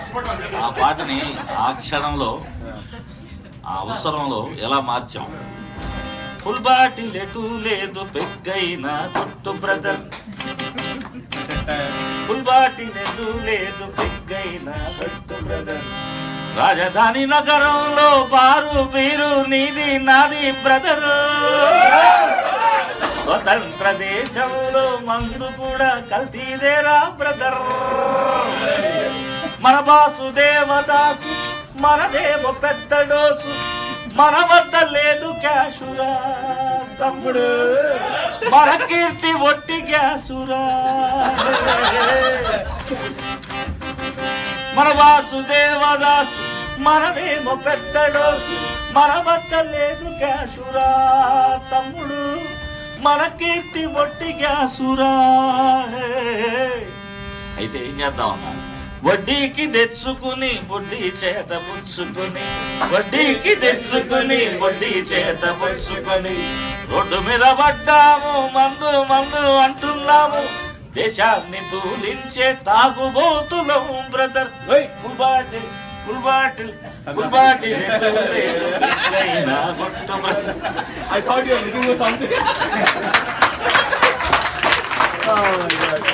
ఆ పాటని ఆ క్షణంలో ఆ అవసరంలో ఎలా మార్చాం ఫుల్ బాటిల్ ఎటు లేదు పెగ్గైన కొట్టు బ్రదర్ ఫుల్ బాటిల్ ఎటు లేదు పెగ్గైన కొట్టు బ్రదర్ రాజధాని నగరంలో బారు బీరు నీది నాది బ్రదర్ స్వతంత్ర దేశంలో మందు కూడా కల్తీదేరా బ్రదర్ మన బాసు దేవదాసు మనదేమో పెద్ద డోసు మన వద్ద లేదు క్యాషురా తమ్ముడు మన కీర్తి ఒట్టి గ్యాసురా మన వాసుదేవదాసు మనదేమో పెద్ద డోసు మన వద్ద లేదు క్యాషురా తమ్ముడు మన కీర్తి ఒట్టి గ్యాసురా అయితే ఏం చేద్దాం అన్నా వడ్డీకి తెచ్చుకుని వడ్డీ చేత పుచ్చుకుని వడ్డీకి తెచ్చుకుని వడ్డీ చేత పుచ్చుకుని రోడ్డు మీద పడ్డాము మందు మందు అంటున్నాము దేశాన్ని తూలించే తాగుబోతులం brother full bottle full bottle full bottle కొట్టు brother I thought you were looking for something. oh my god.